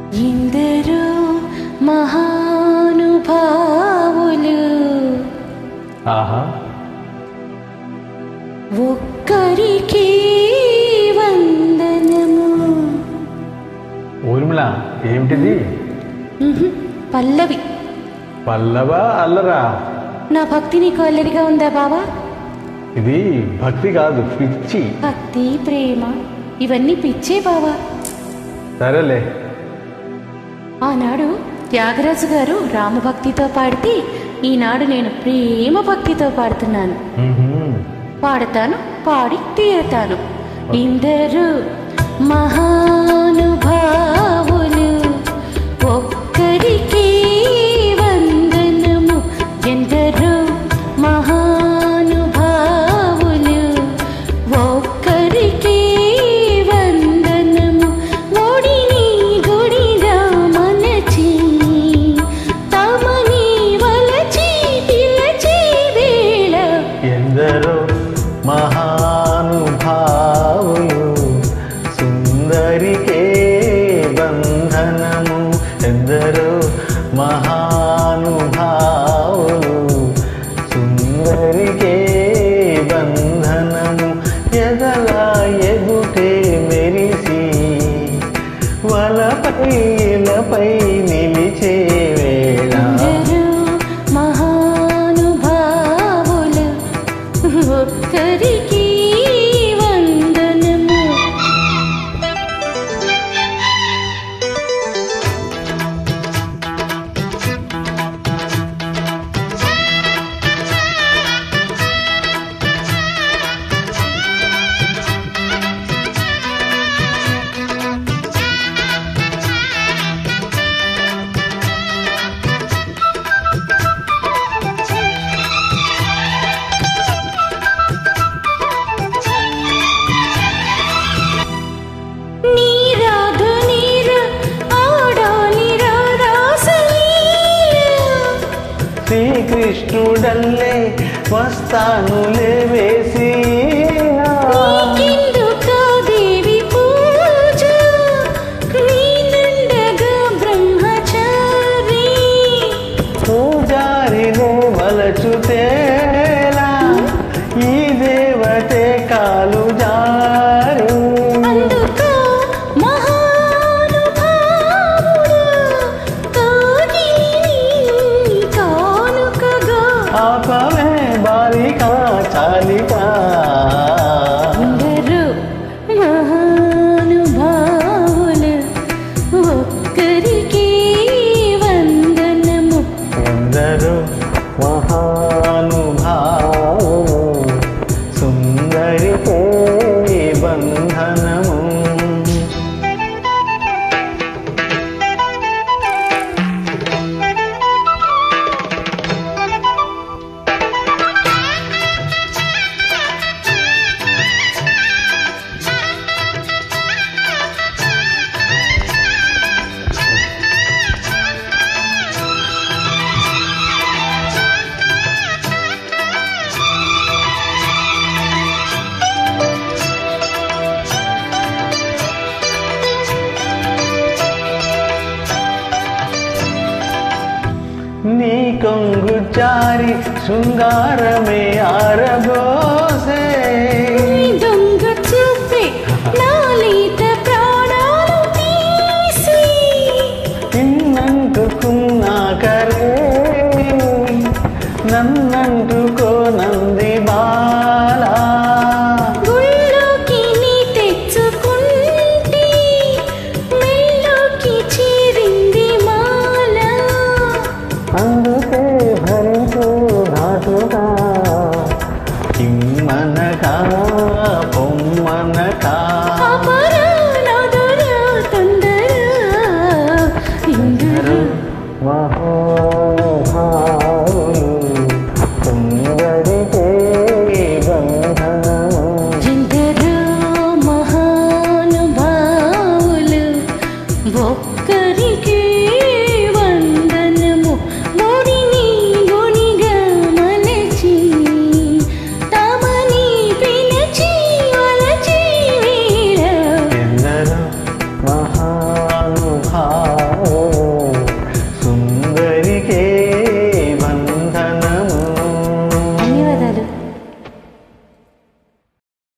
ఇందరూ మహానుభావులు ఆహా ఒక్కరికి వందనము ఊర్మిళ ఏమిటిది ఉహు, పల్లవి పల్లవ అల్లరా నా భక్తి నీకు అల్లరిగా ఉందా బావా ఇది భక్తి కాదు పిచ్చి భక్తి ప్రేమ ఇవన్నీ పిచ్చే బావా సరేలే ఆనాడు త్యాగరాజు గారు రామభక్తితో పాడితే ఈనాడు నేను ప్రేమ భక్తితో పాడుతున్నాను మ్మ్హ్మ్. పాడతాను పాడి తీరతాను ఇందరు మహానుభావులు ఒక్కరికి వందనము ఎందరు మహానుభావులు ఒక్కరికి వందనము ఒడిని గుడిగా మనచి తమని వలచి పిలచి వేళ ఎందరో మహానుభావులు సుందరికే బంధనము ఎందరో మహానుభావులు సుందరికే బంధనము ఎదలా ఎగుటే మెరిసి వలపై ఇలపై నిలిచే వేళ అందరూ మహానుభావులు ఒక్కరికి వందనము నీరాధ నీర ఆడాలి రాసలీల శ్రీకృష్ణుడల్లే వస్తానులే వేసి నీకెందుకా దేవి పూజ నీనుండగా బ్రహ్మచారి పూజారినే వలచుతేలా ఈ దేవతే కాలు జారు అందుకో మహానుభావుడు కాగిని కానుకగా ఆపమే బాలిక చాలిక అందరూ మహానుభావులు ఒక్కరికి వందనము ఎందరో మహానుభావు సుందరికే బంధనము నీ కొంగు చారి శృంగారమే ఆరబోసే